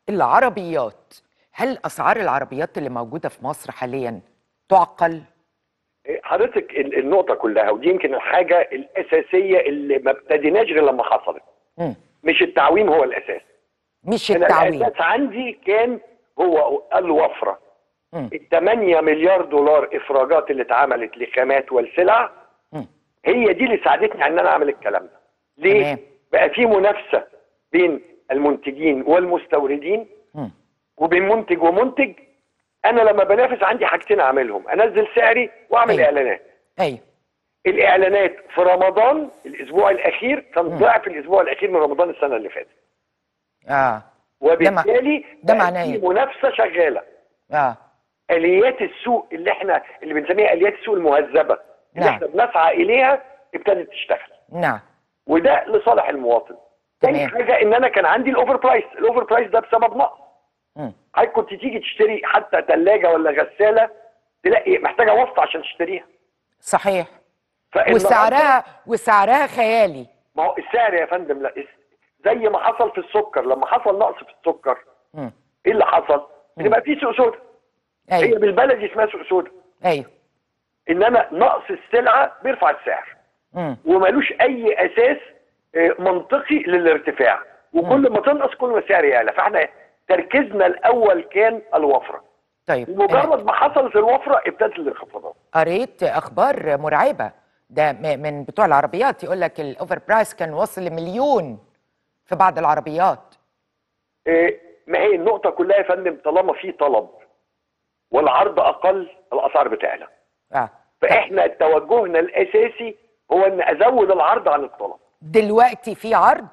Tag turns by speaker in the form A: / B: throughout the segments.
A: العربيات هل اسعار العربيات اللي موجوده في مصر حاليا تعقل
B: حضرتك ال- النقطة كلها ودي يمكن الحاجة الأساسية اللي ما ابتديناش غير لما حصلت
A: مم.
B: مش التعويم هو الأساس
A: مش
B: أنا
A: التعويم
B: الأساس عندي كان هو الوفرة
A: مم.
B: ال 8 مليار دولار إفراجات اللي اتعملت لخامات والسلع
A: مم.
B: هي دي اللي ساعدتني على ان انا اعمل الكلام ده ليه
A: تمام.
B: بقى في منافسه بين المنتجين والمستوردين
A: مم.
B: وبين منتج ومنتج انا لما بنافس عندي حاجتين اعملهم انزل سعري واعمل
A: أيوة.
B: اعلانات
A: ايوه
B: الاعلانات في رمضان الاسبوع الاخير كان ضعف الاسبوع الاخير من رمضان السنه اللي فاتت
A: اه
B: وبالتالي
A: ده
B: بقى
A: معناه
B: في
A: إيه؟
B: منافسه شغاله
A: اه
B: اليات السوق اللي احنا اللي بنسميها اليات السوق المهذبه اللي
A: نعم.
B: احنا بنسعى اليها ابتدت تشتغل
A: نعم
B: وده لصالح المواطن تاني
A: تمام.
B: حاجه ان انا كان عندي الاوفر برايس الاوفر برايس ده بسبب نقص
A: مم.
B: حضرتك كنت تيجي تشتري حتى ثلاجه ولا غساله تلاقي محتاجه واسطه عشان تشتريها
A: صحيح
B: فالنهاردة-
A: وسعرها وسعرها خيالي
B: ما هو السعر يا فندم لا اس- زي ما حصل في السكر لما حصل نقص في السكر
A: مم.
B: ايه اللي حصل؟ ان بقى في سوق سودا هي
A: ايوه
B: بالبلدي اسمها سوق سودا
A: ايوه
B: انما نقص السلعه بيرفع السعر
A: مم.
B: وملوش اي اساس آه، منطقي للارتفاع وكل ما تنقص كل ما السعر يعلى فاحنا تركيزنا الاول كان الوفره
A: طيب
B: ومجرد ما حصلت الوفره ابتدت الانخفاضات
A: قريت اخبار مرعبه ده م- من بتوع العربيات يقول لك الاوفر برايس كان وصل لمليون في بعض العربيات
B: آه، ما هي النقطه كلها يا فندم طالما في طلب والعرض اقل الاسعار بتعلى
A: اه
B: فاحنا توجهنا الاساسي هو ان ازود العرض عن الطلب
A: دلوقتي في عرض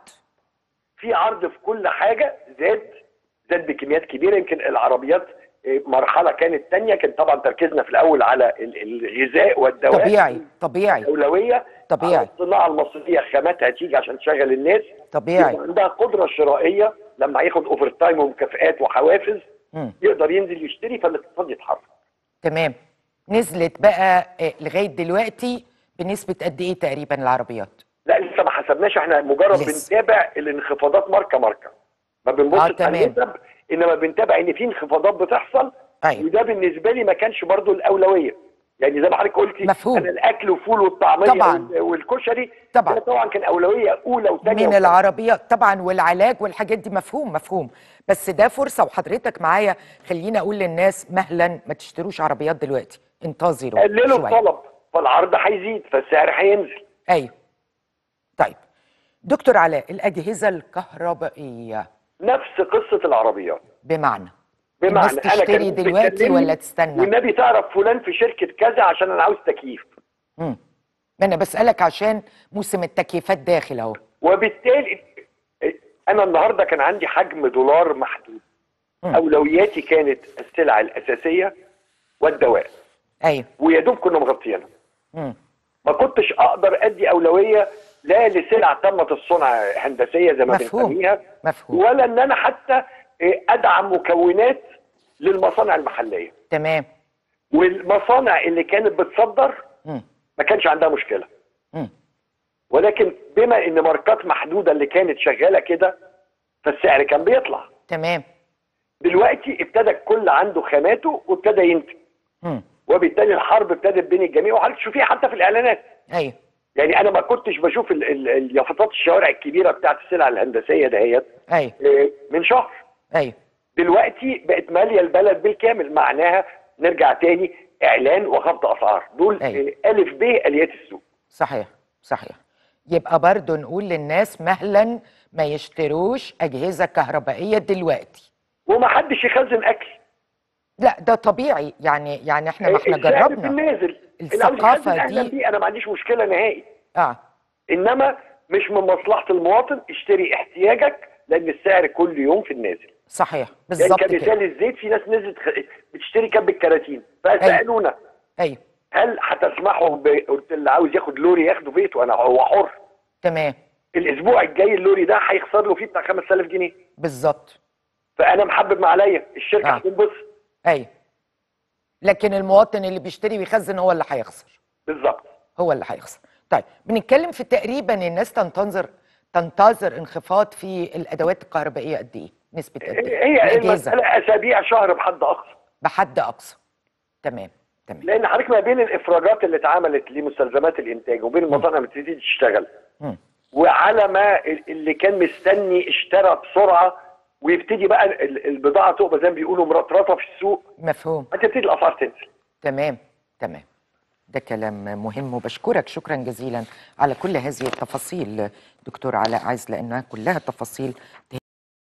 B: في عرض في كل حاجه زاد زاد بكميات كبيره يمكن العربيات آه، مرحله كانت تانية كان طبعا تركيزنا في الاول على ال- الغذاء والدواء
A: طبيعي طبيعي
B: اولويه
A: طبيعي.
B: على الصناعه المصريه خاماتها تيجي عشان تشغل الناس
A: طبيعي
B: يبقى عندها قدره شرائيه لما ياخد اوفر تايم ومكافئات وحوافز
A: مم.
B: يقدر ينزل يشتري فالاقتصاد يتحرك
A: تمام نزلت بقى آه، لغايه دلوقتي بنسبه قد ايه تقريبا العربيات
B: لا لسه ما حسبناش احنا مجرد
A: لسه.
B: بنتابع الانخفاضات ماركه ماركه ما بنبصش
A: آه،
B: على
A: تمام.
B: النسب انما بنتابع ان في انخفاضات بتحصل
A: أيوة.
B: وده بالنسبه لي ما كانش برضو الاولويه يعني زي ما حضرتك قلتي
A: مفهوم.
B: انا الاكل والفول والطعميه
A: طبعاً.
B: وال- والكشري
A: طبعاً.
B: ده طبعا كان اولويه اولى وثانيه
A: من
B: وثالثة.
A: العربيات طبعا والعلاج والحاجات دي مفهوم مفهوم بس ده فرصه وحضرتك معايا خليني اقول للناس مهلا ما تشتروش عربيات دلوقتي انتظروا
B: قللوا
A: شوية.
B: الطلب فالعرض هيزيد فالسعر هينزل
A: ايوه طيب دكتور علاء الاجهزه الكهربائيه
B: نفس قصه العربيات
A: بمعنى
B: بمعنى
A: الناس تشتري
B: كان
A: دلوقتي
B: بتكلمني
A: ولا تستنى
B: والنبي تعرف فلان في شركه كذا عشان انا عاوز تكييف
A: مم. ما انا بسالك عشان موسم التكييفات داخل اهو
B: وبالتالي انا النهارده كان عندي حجم دولار محدود
A: مم.
B: اولوياتي كانت السلع الاساسيه والدواء
A: ايوه
B: ويا دوب كنا مغطيينها
A: مم.
B: ما كنتش اقدر ادي اولويه لا لسلع تمت الصنع هندسيه زي ما
A: مفهوم.
B: بنسميها
A: مفهوم
B: ولا ان انا حتى إيه، ادعم مكونات للمصانع المحليه
A: تمام
B: والمصانع اللي كانت بتصدر
A: مم.
B: ما كانش عندها مشكله
A: مم.
B: ولكن بما ان ماركات محدوده اللي كانت شغاله كده فالسعر كان بيطلع
A: تمام
B: دلوقتي ابتدى الكل عنده خاماته وابتدى ينتج
A: مم.
B: وبالتالي الحرب ابتدت بين الجميع وحضرتك تشوفيها حتى في الاعلانات
A: ايوه
B: يعني انا ما كنتش بشوف ال- ال- اليافطات الشوارع الكبيره بتاعت السلع الهندسيه دهيت
A: ايوه
B: آه، من شهر
A: ايوه
B: دلوقتي بقت ماليه البلد بالكامل معناها نرجع تاني اعلان وخفض اسعار دول
A: أيوة.
B: آه، الف ب اليات السوق
A: صحيح صحيح يبقى برضو نقول للناس مهلا ما يشتروش اجهزه كهربائيه دلوقتي
B: وما حدش يخزن اكل
A: لا ده طبيعي يعني يعني احنا ما احنا
B: السعر في
A: جربنا
B: النازل
A: الثقافة
B: الثقافه
A: دي-
B: دي انا ما عنديش مشكله نهائي
A: اه
B: انما مش من مصلحه المواطن اشتري احتياجك لان السعر كل يوم في النازل
A: صحيح
B: يعني
A: بالظبط كده
B: كمثال الزيت في ناس نزلت خ... بتشتري كب الكراتين فسالونا
A: ايوه
B: هل هتسمحوا ب... قلت اللي عاوز ياخد لوري ياخده بيته انا هو حر
A: تمام
B: الاسبوع الجاي اللوري ده هيخسر له فيه بتاع 5000 جنيه
A: بالظبط
B: فانا محبب ما عليا الشركه
A: آه.
B: هتنبسط
A: ايوه لكن المواطن اللي بيشتري ويخزن هو اللي هيخسر
B: بالظبط
A: هو اللي هيخسر طيب بنتكلم في تقريبا الناس تنتظر تنتظر انخفاض في الادوات الكهربائيه قد ايه نسبه قد ايه
B: هي
A: الاجازه
B: المساله اسابيع شهر بحد اقصى
A: بحد اقصى تمام تمام
B: لان حضرتك ما بين الافراجات اللي اتعملت لمستلزمات الانتاج وبين المصانع اللي بتبتدي تشتغل
A: مم.
B: وعلى ما ال- اللي كان مستني اشترى بسرعه ويبتدي بقى ال- البضاعه تبقى زي ما بيقولوا مرطرطه في السوق
A: مفهوم
B: هتبتدي الاسعار تنزل
A: تمام تمام ده كلام مهم وبشكرك شكرا جزيلا على كل هذه التفاصيل دكتور علاء عايز لانها كلها تفاصيل